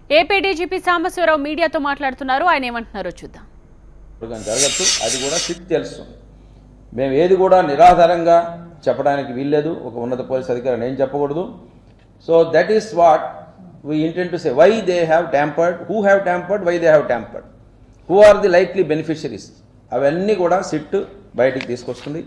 AP DGP Sambasivarao మీడియాతో మాట్లాడుతున్నారు ఆయన ఏమంటున్నారో చూద్దాం కానీ జరగచ్చు అది కూడా సిట్ తెలుస్తుంది మేము ఏది కూడా నిరాధారంగా చెప్పడానికి వీల్లేదు ఒక ఉన్నత పోలీస్ అధికారి నేను చెప్పకూడదు so that is what we intent to say why they have tampered who have tampered why they have tampered who are the likely beneficiaries అవన్నీ కూడా సిట్ బయటికి తీసుకొస్తుంది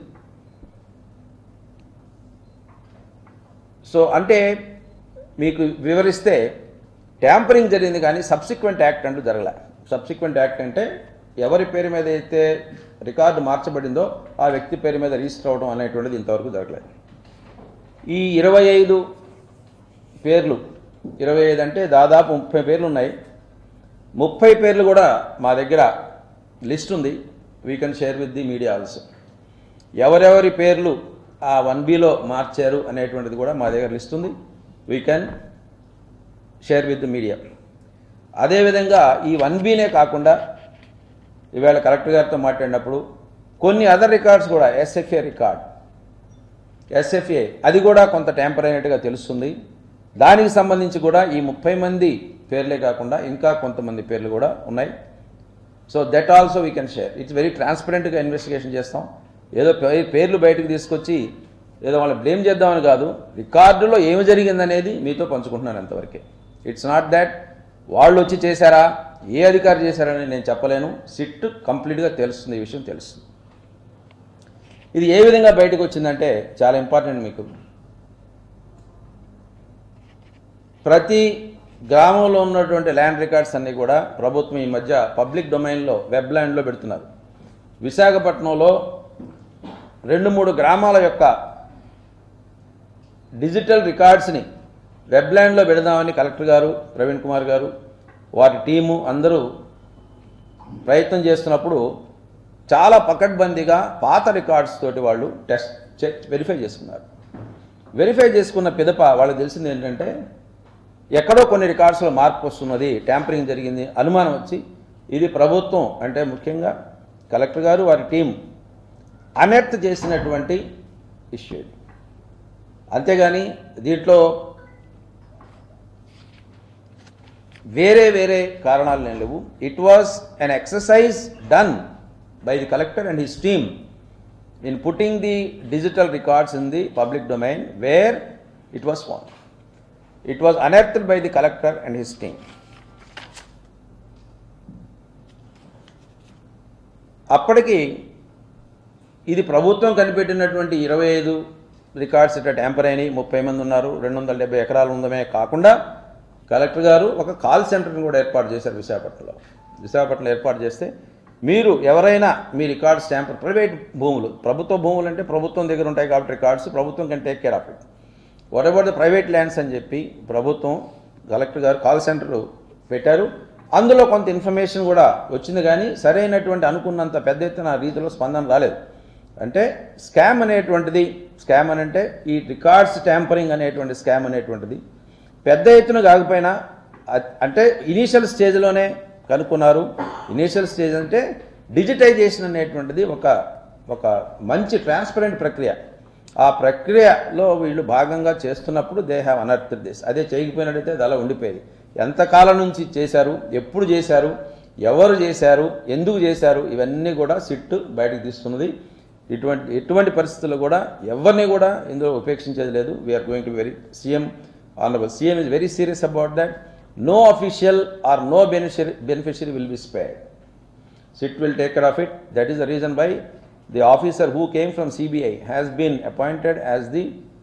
సో అంటే మీకు వివరిస్తే ట్యాంపరింగ్ జరిగింది కానీ సబ్సిక్వెంట్ యాక్ట్ అంటూ జరగలే సబ్సిక్వెంట్ యాక్ట్ అంటే ఎవరి పేరు మీద అయితే రికార్డు మార్చబడిందో ఆ వ్యక్తి పేరు మీద రిజిస్టర్ అవడం అనేటువంటిది ఇంతవరకు జరగలేదు ఈ ఇరవై ఐదు పేర్లు ఇరవై ఐదు అంటే దాదాపు ముప్పై పేర్లు ఉన్నాయి ముప్పై పేర్లు కూడా మా దగ్గర లిస్ట్ ఉంది we can share with the media also ఎవరెవరి పేర్లు ఆ వన్ బిలో మార్చారు అనేటువంటిది కూడా మా దగ్గర లిస్ట్ ఉంది we can share with the media అదేవిధంగా ఈ వన్ బీనే కాకుండా ఈవేళ కలెక్టర్ గారితో మాట్లాడినప్పుడు కొన్ని అదర్ రికార్డ్స్ కూడా ఎస్ఎఫ్ఏ రికార్డ్ ఎస్ఎఫ్ఏ అది కూడా కొంత ట్యాంపర్ అయినట్టుగా తెలుస్తుంది దానికి సంబంధించి కూడా ఈ ముప్పై మంది పేర్లే కాకుండా ఇంకా కొంతమంది పేర్లు కూడా ఉన్నాయి so that also we can share it's very ట్రాన్స్పరెంట్గా ఇన్వెస్టిగేషన్ చేస్తాం ఏదో పే- పేర్లు బయటకు తీసుకొచ్చి ఏదో వాళ్ళని బ్లేమ్ చేద్దామని కాదు రికార్డులో ఏమి జరిగిందనేది మీతో పంచుకుంటున్నాను అంతవరకే ఇట్స్ నాట్ దాట్ వాళ్ళు వచ్చి చేశారా ఏ అధికారి చేశారని నేను చెప్పలేను సిట్ కంప్లీట్గా తెలుస్తుంది ఈ విషయం తెలుస్తుంది ఇది ఏ విధంగా బయటకు వచ్చిందంటే చాలా ఇంపార్టెంట్ మీకు ప్రతి గ్రామంలో ఉన్నటువంటి ల్యాండ్ రికార్డ్స్ అన్నీ కూడా ప్రభుత్వం ఈ మధ్య పబ్లిక్ డొమైన్లో వెబ్ ల్యాండ్లో పెడుతున్నారు విశాఖపట్నంలో రెండు మూడు గ్రామాల యొక్క డిజిటల్ రికార్డ్స్ని వెబ్ ల్యాండ్లో పెడదామని కలెక్టర్ గారు ప్రవీణ్ కుమార్ గారు వారి టీము అందరూ ప్రయత్నం చేస్తున్నప్పుడు చాలా పకడ్బందీగా పాత రికార్డ్స్ తోటి వాళ్ళు టెస్ట్ చెక్ వెరిఫై చేసుకున్నారు వెరిఫై చేసుకున్న పిదప వాళ్ళకి తెలిసింది ఏంటంటే ఎక్కడో కొన్ని రికార్డ్స్లో మార్పు వస్తున్నది ట్యాంపరింగ్ జరిగింది అనుమానం వచ్చి ఇది ప్రభుత్వం అంటే ముఖ్యంగా కలెక్టర్ గారు వారి టీం అనెర్త్ చేసినటువంటి ఇష్యూ ఇది అంతేగాని దీంట్లో వేరే వేరే కారణాలు నేను లేవు it was an exercise done by the collector and his team in putting the digital records in the public domain where it was found it was unearthed by the collector and his team అప్పటికి ఇది ప్రభుత్వం కనిపెట్టినటువంటి ఇరవై ఐదు records ఇట్లా tamper అయినాయి ముప్పై మంది ఉన్నారు రెండు వందల డెబ్బై ఎకరాలు ఉందమే కాకుండా కలెక్టర్ గారు ఒక కాల్ సెంటర్ని కూడా ఏర్పాటు చేశారు విశాఖపట్నంలో విశాఖపట్నంలో ఏర్పాటు చేస్తే మీరు ఎవరైనా మీ రికార్డ్స్ ట్యాంపర్ ప్రైవేట్ భూములు ప్రభుత్వ భూములు అంటే ప్రభుత్వం దగ్గర ఉంటాయి కాబట్టి రికార్డ్స్ ప్రభుత్వం can take care of it whatever the private lands అని చెప్పి ప్రభుత్వం కలెక్టర్ గారు కాల్ సెంటర్ పెట్టారు అందులో కొంత ఇన్ఫర్మేషన్ కూడా వచ్చింది కానీ సరైనటువంటి అనుకున్నంత పెద్ద ఎత్తున రీతిలో స్పందన రాలేదు అంటే స్కామ్ అనేటువంటిది స్కామ్ అని అంటే ఈ రికార్డ్స్ ట్యాంపరింగ్ అనేటువంటి స్కామ్ అనేటువంటిది పెద్ద ఎత్తున కాకపోయినా అ- అంటే ఇనీషియల్ స్టేజ్లోనే కనుక్కున్నారు ఇనీషియల్ స్టేజ్ అంటే డిజిటైజేషన్ అనేటువంటిది ఒక ఒక మంచి ట్రాన్స్పరెంట్ ప్రక్రియ ఆ ప్రక్రియలో వీళ్ళు భాగంగా చేస్తున్నప్పుడు దే హ్యావ్ అనర్థ్ దిస్ అదే చేయకపోయినట్టయితే అది అలా ఉండిపోయేది ఎంతకాలం నుంచి చేశారు ఎప్పుడు చేశారు ఎవరు చేశారు ఎందుకు చేశారు ఇవన్నీ కూడా సిట్ బయటకు తీస్తున్నది ఇటువంటి ఎటువంటి పరిస్థితుల్లో కూడా ఎవరిని కూడా ఇందులో ఉపేక్షించేది లేదు we are going to very CM honourable CM is very serious about that no official or no beneficiary beneficiary will be spared SIT will take care of it. That is the reason why the officer who came from CBI has been appointed as the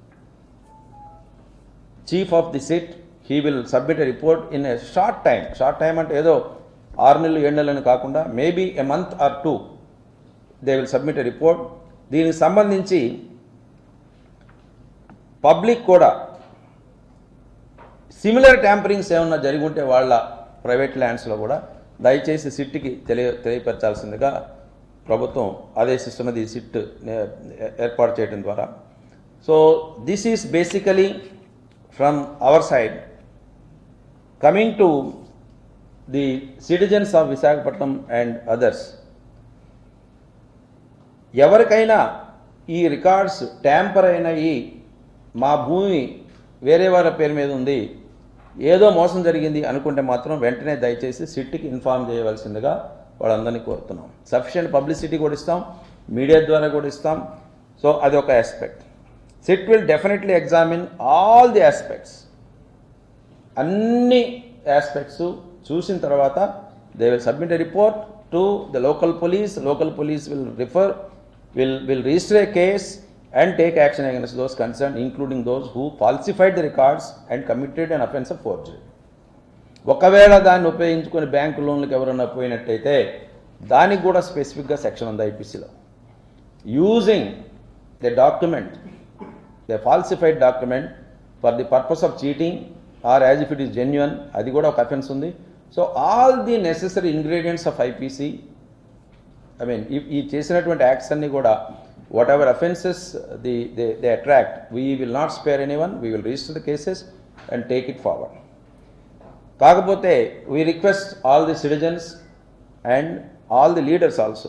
chief of the SIT. He will submit a report in a short time. Short time అంటే ఏదో ఆరు నెలలు ఏడు నెలలు అని కాకుండా maybe a month or two they will submit a report దీనికి సంబంధించి పబ్లిక్ కూడా సిమిలర్ ట్యాంపరింగ్స్ ఏమన్నా జరిగి ఉంటే వాళ్ళ ప్రైవేట్ ల్యాండ్స్లో కూడా దయచేసి సిట్కి తెలియ తెలియపరచాల్సిందిగా ప్రభుత్వం ఆదేశిస్తున్నది ఈ సిట్ నే- ఏర్పాటు చేయడం ద్వారా so this is basically from our side coming to the citizens of Visakhapatnam and others ఎవరికైనా ఈ రికార్డ్స్ ట్యాంపర్ అయిన ఈ మా భూమి వేరే వారి పేరు మీద ఉంది ఏదో మోసం జరిగింది అనుకుంటే మాత్రం వెంటనే దయచేసి సిట్కి ఇన్ఫార్మ్ చేయవలసిందిగా వాళ్ళందరినీ కోరుతున్నాం సఫిషియెంట్ పబ్లిసిటీ కూడా ఇస్తాం మీడియా ద్వారా కూడా ఇస్తాం సో అది ఒక aspect SIT will definitely examine all the aspects అన్ని ఆస్పెక్ట్స్ చూసిన తర్వాత they will submit a report to the local police local police will refer will will register a case and take action against those concern including those who falsified the records and committed and offence of forgery ఒకవేళ దాన్ని ఉపయోగించుకొని bank లోన్లకు ఎవరన్నా పోయినట్టయితే దానికి కూడా స్పెసిఫిక్గా section ఉంది ఐపీసీలో using the document the falsified document for the purpose of cheating or as if it is genuine అది కూడా ఒక అఫెన్స్ ఉంది so all the necessary ingredients of IPC I mean ఈ ఈ చేసినటువంటి యాక్ట్స్ అన్ని కూడా whatever offences the they they attract we will not spare any one we will register the cases and take it forward కాకపోతే we request all the citizens and all the leaders also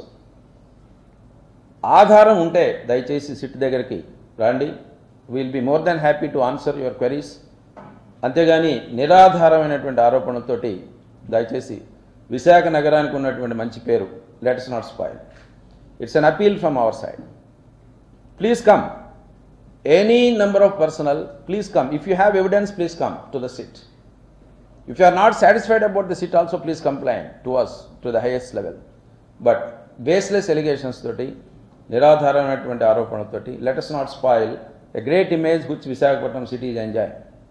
ఆధారం ఉంటే దయచేసి SIT దగ్గరికి రండి will be more than happy to answer your queries అంతేగాని నిరాధారమైనటువంటి ఆరోపణలతోటి దయచేసి విశాఖ నగరానికి ఉన్నటువంటి మంచి పేరు let's not spoil it's an appeal from our side please come any number of personal please come if you have evidence please come to the SIT If you are not satisfied about the sit also, please complain to us to the highest level. But baseless allegations తోటి నిరాధారమైనటువంటి ఆరోపణలతోటి let us not spoil a great image which Visakhapatnam city is enjoy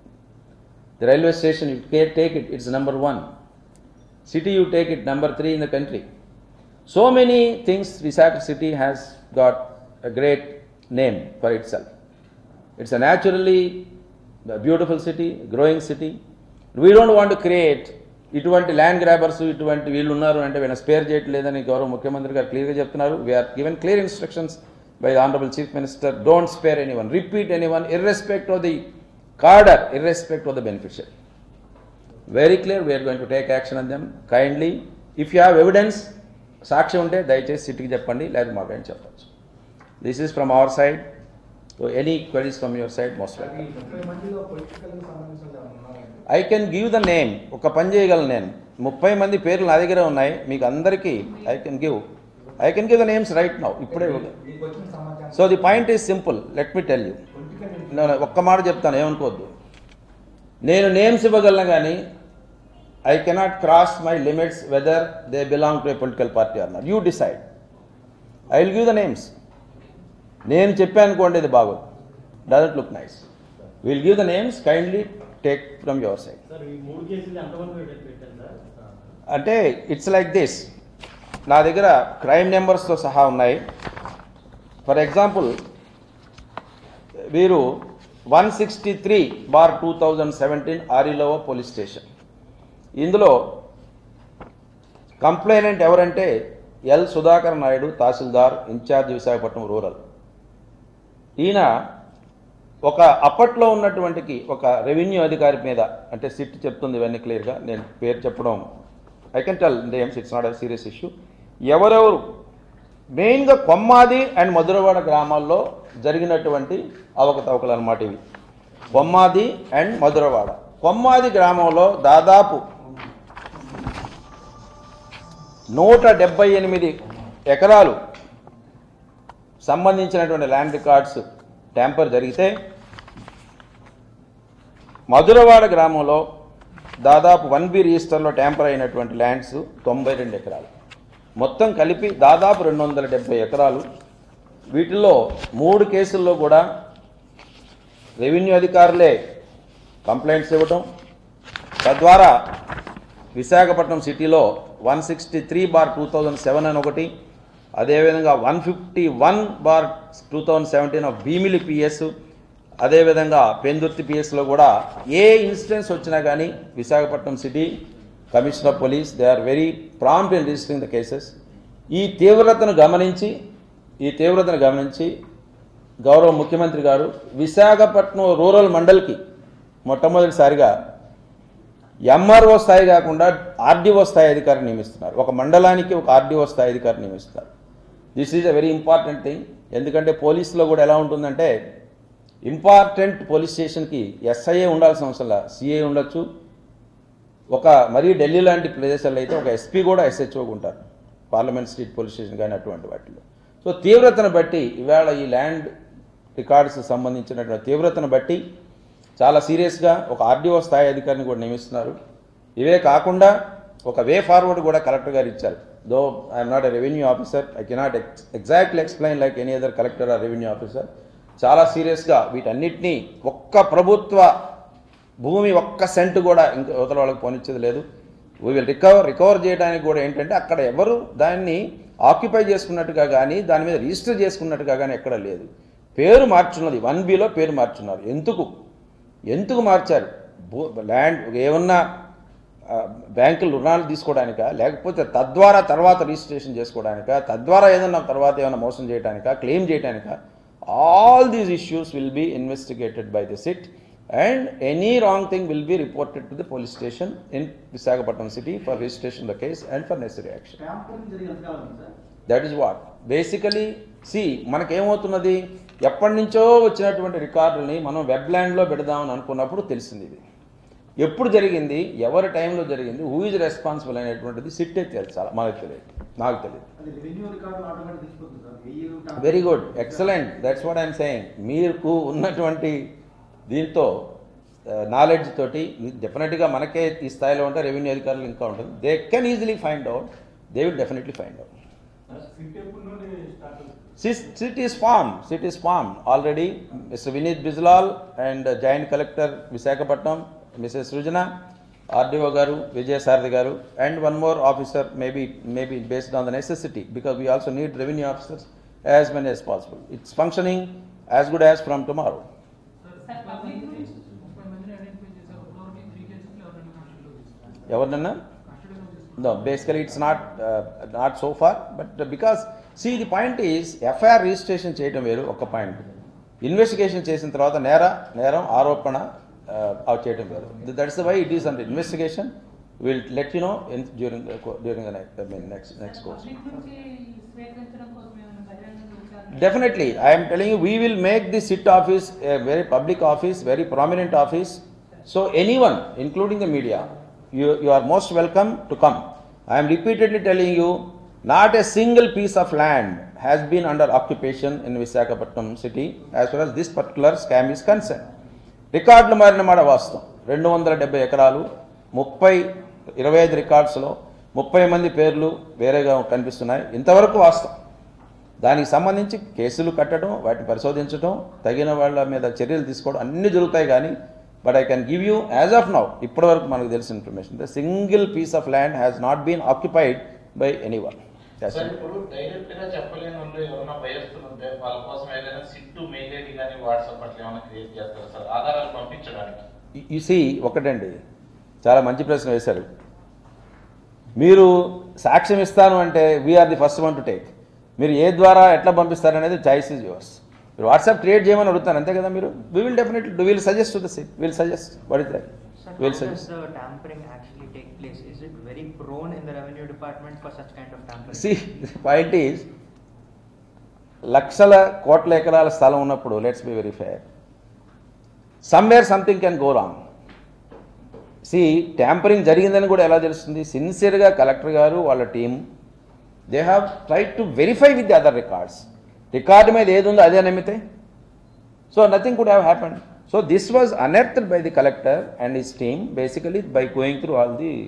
the railway station you కే take it it's number one city you take it number three in the country so many things Visakha city has got a great name for itself it's a naturally beautiful city growing city we don't want create ఇటువంటి land grabbers ఇటువంటి వీళ్ళు ఉన్నారు అంటే వీళ్ళని spare చేయట్లేదని గౌరవ ముఖ్యమంత్రి గారు క్లియర్గా చెప్తున్నారు we are given clear instructions by the honourable chief minister don't spare any one repeat any one irrespective of the cadre irrespective of the beneficiary very clear we are going to take action on them kindly if you have evidence సాక్ష్యం ఉంటే దయచేసి సిటీకి చెప్పండి లేదా మాకైనా చెప్పచ్చు this is from our side so any queries from your side most welcome ఈ ముప్పై మందిలో పొలిటికల్ సంబంధించిన ఏమైనా ఉన్నాయండి I can give the name ఒక పని చేయగలను నేను ముప్పై మంది పేర్లు నా దగ్గరే ఉన్నాయి మీకు అందరికీ I can give I can give the names right now ఇప్పుడే మీకు వచ్చిన సమాచారం so the point is simple let me tell you political ఒక్క మాట చెప్తాను ఏమనుకోవద్దు నేను నేమ్స్ ఇవ్వగలను కానీ I cannot cross my limits whether they belong to a political party అన్నారు you decide I will give the names నేను చెప్పాను అనుకోండి ఇది బాగోదు doesn't look nice will give the names kindly take from your side sir ఈ మూడు కేసులు ఎంతమంది పెట్టారు పెట్టారు సార్ అంటే ఇట్స్ లైక్ దిస్ నా దగ్గర క్రైమ్ నెంబర్స్తో సహా ఉన్నాయి ఫర్ ఎగ్జాంపుల్ వీరు one sixty three bar two thousand seventeen ఆరిలో పోలీస్ స్టేషన్ ఇందులో కంప్లైనెంట్ ఎవరంటే L Sudhakar Naidu tahsildar in charge Visakhapatnam rural ఈయన ఒక అప్పట్లో ఉన్నటువంటికి ఒక రెవెన్యూ అధికారి మీద అంటే సిట్ చెప్తుంది ఇవన్నీ క్లియర్గా నేను పేరు చెప్పడం I can tell names it's not a serious issue ఎవరెవరు మెయిన్గా కొమ్మాది అండ్ మధురవాడ గ్రామాల్లో జరిగినటువంటి అవకతవకలు అనమాట ఇవి కొమ్మాది అండ్ మధురవాడ కొమ్మాది గ్రామంలో దాదాపు నూట డెబ్బై ఎనిమిది ఎకరాలు సంబంధించినటువంటి ల్యాండ్ రికార్డ్స్ ట్యాంపర్ జరిగితే మధురవాడ గ్రామంలో దాదాపు వన్ బి రిజిస్టర్లో ట్యాంపర్ అయినటువంటి ల్యాండ్స్ తొంభై రెండు ఎకరాలు మొత్తం కలిపి దాదాపు రెండు వందల డెబ్బై ఎకరాలు వీటిల్లో మూడు కేసుల్లో కూడా రెవెన్యూ అధికారులే కంప్లైంట్స్ ఇవ్వటం తద్వారా విశాఖపట్నం సిటీలో one sixty three bar two thousand seven అని ఒకటి అదేవిధంగా one fifty one bar two thousand seventeen of Bheemili PS అదేవిధంగా పెందుర్తి పిఎస్లో కూడా ఏ ఇన్సిడెంట్స్ వచ్చినా కానీ Visakhapatnam city commissioner of police they are very prompt in registering the cases ఈ తీవ్రతను గమనించి ఈ తీవ్రతను గమనించి గౌరవ ముఖ్యమంత్రి గారు విశాఖపట్నం రూరల్ మండల్కి మొట్టమొదటిసారిగా ఎంఆర్ఓ స్థాయి కాకుండా ఆర్డీఓ స్థాయి అధికారిని నియమిస్తున్నారు ఒక మండలానికి ఒక ఆర్డీఓ స్థాయి అధికారిని నియమిస్తున్నారు this is a very important thing ఎందుకంటే పోలీసులో కూడా ఎలా ఉంటుందంటే ఇంపార్టెంట్ పోలీస్ స్టేషన్కి ఎస్ఐఏ ఉండాల్సిన అవసరం లేదు సిఏ ఉండొచ్చు ఒక మరీ ఢిల్లీ లాంటి ప్రదేశాల్లో అయితే ఒక ఎస్పీ కూడా ఎస్హెచ్ఓగా ఉంటారు పార్లమెంట్ స్ట్రీట్ పోలీస్ స్టేషన్ కానీ అటువంటి వాటిలో సో తీవ్రతను బట్టి ఇవాళ ఈ ల్యాండ్ రికార్డ్స్ సంబంధించినటువంటి తీవ్రతను బట్టి చాలా సీరియస్గా ఒక ఆర్డీఓ స్థాయి అధికారిని కూడా నియమిస్తున్నారు ఇవే కాకుండా ఒక వే ఫార్వర్డ్ కూడా కలెక్టర్ గారు ఇచ్చారు though I'm not a revenue officer I cannot exactly explain like any other collector or revenue officer చాలా సీరియస్గా వీటన్నిటినీ ఒక్క ప్రభుత్వ భూమి ఒక్క సెంట్ కూడా ఇంకా అవతల వాళ్ళకి పోనిచ్చేది లేదు వీ విల్ రికవర్ రికవర్ చేయడానికి కూడా ఏంటంటే అక్కడ ఎవరు దాన్ని ఆక్యుపై చేసుకున్నట్టుగా కానీ దాని మీద రిజిస్టర్ చేసుకున్నట్టుగా కానీ ఎక్కడ లేదు పేరు మార్చున్నది వన్ బిలో పేరు మార్చున్నారు ఎందుకు ఎందుకు మార్చారు భూ ల్యాండ్ ఏమన్నా ఆ, బ్యాంకులు రుణాలు తీసుకోవడానికా లేకపోతే తద్వారా తర్వాత రిజిస్ట్రేషన్ చేసుకోవడానికా తద్వారా ఏదన్నా తర్వాత ఏమైనా మోసం చేయడానికా క్లెయిమ్ చేయడానికా all these issues will be investigated by the SIT and any wrong thing will be reported to the police station in Visakhapatnam city for registration the case and for necessary action tampering జరిగి ఎంతకాలం ఉంది sir that is what basically సి మనకేమవుతున్నది ఎప్పటి నుంచో వచ్చినటువంటి రికార్డుల్ని మనం వెబ్లాండ్లో పెడదామని అనుకున్నప్పుడు తెలిసింది ఇది ఎప్పుడు జరిగింది ఎవరి టైంలో జరిగింది హూ ఇస్ రెస్పాన్సిబుల్ అనేటువంటిది సిట్టే తెలుసాలి మనకు తెలియదు నాకు తెలియదు అది రెవెన్యూ రికార్డు ఆటోమేటిక్ తెలిసిపోతుంది సార్ వెయ్యి very good excellent that's what I'm saying మీకు ఉన్నటువంటి దీంతో నాలెడ్జ్ తోటి డెఫినెట్గా మనకే ఈ స్థాయిలో ఉంటే రెవెన్యూ అధికారులు ఇంకా ఉంటుంది they can easily find out they will definitely find out Sit, sit is formed, sit is formed. Already, Mr. Vinit Bijlal and uh, Joint Collector Visakhapatnam, Mrs. Srujana, RDO Garu, Vijay Sarthi Garu, and one more officer, maybe, maybe based on the necessity, because we also need revenue officers as many as possible. It's functioning as good as from tomorrow. ముప్పై మందిని identify చేశారు ఇప్పటివరకు three cases ఎవరైనా కస్టడీలో తీసుకున్నారు ఎవరినన్నా కస్టడీలో తీసుకున్నారు No, basically it's not, uh, not so far, but uh, because, see, the point is, FIR registration చేయటం వేరు ఒక పాయింట్ ఇన్వెస్టిగేషన్ చేసిన తర్వాత నేర నేరం ఆరోపణ uh, అవి చేయటం వేరు that's the why it is under investigation will let you know during during the I mean next next course public నుంచి స్వీకరించడం కోసం ఏమైనా బహిరంగ విచారణ Definitely, I am telling you, we will make the SIT office a very public office, very prominent office. So anyone, including the media, you, you are most welcome to come. I am repeatedly telling you, not a single piece of land has been under occupation in Visakhapatnam city as far as this particular scam is concerned. రికార్డులు మారిన మాట వాస్తవం రెండు వందల డెబ్బై ఎకరాలు ముప్పై ఇరవై ఐదు రికార్డ్స్లో ముప్పై మంది పేర్లు వేరేగా కనిపిస్తున్నాయి ఇంతవరకు వాస్తవం దానికి సంబంధించి కేసులు కట్టడం వాటిని పరిశోధించడం తగిన వాళ్ళ మీద చర్యలు తీసుకోవడం అన్నీ జరుగుతాయి కానీ but I can give you as of now ఇప్పటివరకు మనకు తెలిసిన information the single piece of land has not been occupied by anyone sir ఇప్పుడు డైరెక్ట్ గా చెప్పలేని వాళ్ళు ఎవరైనా భయస్తులు ఉంటే వాళ్ళ కోసం ఏదైనా సిట్టు మెయిల్ ఐడి కానీ వాట్సాప్ అట్లా ఏమైనా క్రియేట్ చేస్తారు సార్ ఆధారాలు పంపించడానికి యు సీ ఒకటండి చాలా మంచి ప్రశ్న వేశారు మీరు సాక్ష్యం ఇస్తాను అంటే we're the first one to take మీరు ఏ ద్వారా ఎట్లా పంపిస్తారనేది చాయిస్ ఇస్ యువర్స్ మీరు వాట్సాప్ క్రియేట్ చేయమని అడుగుతారు అంతే కదా మీరు we will definitely do will suggest to the SIT will suggest what is that Sir, will how does suggest the tampering actually take place? Is it very prone in the revenue department for such kind of tampering? See point is లక్షల కోట్ల ఎకరాల స్థలం ఉన్నప్పుడు let's be very fair somewhere something can go wrong see tampering జరిగిందని కూడా ఎలా తెలుస్తుంది సిన్సియర్గా కలెక్టర్ గారు వాళ్ళ team they have try to verify with the other records record మీద ఏది ఉందో అదే నమ్మితే so nothing could have happened so this was unearthed by the collector and his team basically by going through all the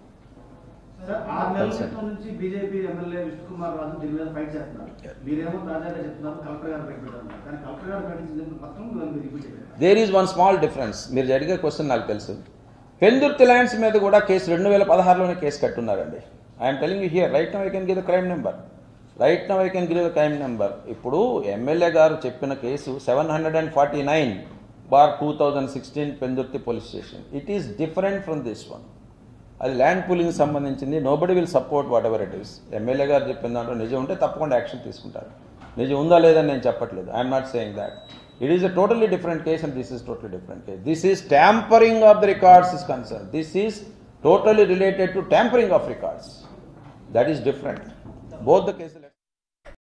sir ఆరు నెలల క్రితం నుంచి BJP MLA Vishnukumar రాజు దీని మీద ఫైట్ చేస్తున్నారు మీరేమో తాజాగా చెప్తున్నారు కలెక్టర్ గారు బయట పెట్టారు కానీ కలెక్టర్ గారు ప్రకటించింది మాత్రం మీరు రిపీట్ చేయాలి there is one small difference మీరు అడిగే క్వశ్చన్ నాకు తెలుసు పెందుర్తి ల్యాండ్స్ మీద కూడా కేసు రెండు వేల పదహారులోనే కేసు కట్టున్నారండి I'm telling you here right now I can give the crime number right now I can give the crime number ఇప్పుడు ఎమ్మెల్యే గారు చెప్పిన case seven hundred and forty nine bar two thousand sixteen Pendurthi police station it is different from this one అది land pooling సంబంధించింది nobody will support whatever it is MLA గారు చెప్పిన దాంట్లో నిజం ఉంటే తప్పకుండా యాక్షన్ తీసుకుంటారు నిజం ఉందా లేదని నేను చెప్పట్లేదు I'm not saying that it is a totally different case and this is totally different case this is tampering of the records is concern this is totally related to tampering of records that is different both the కేసులు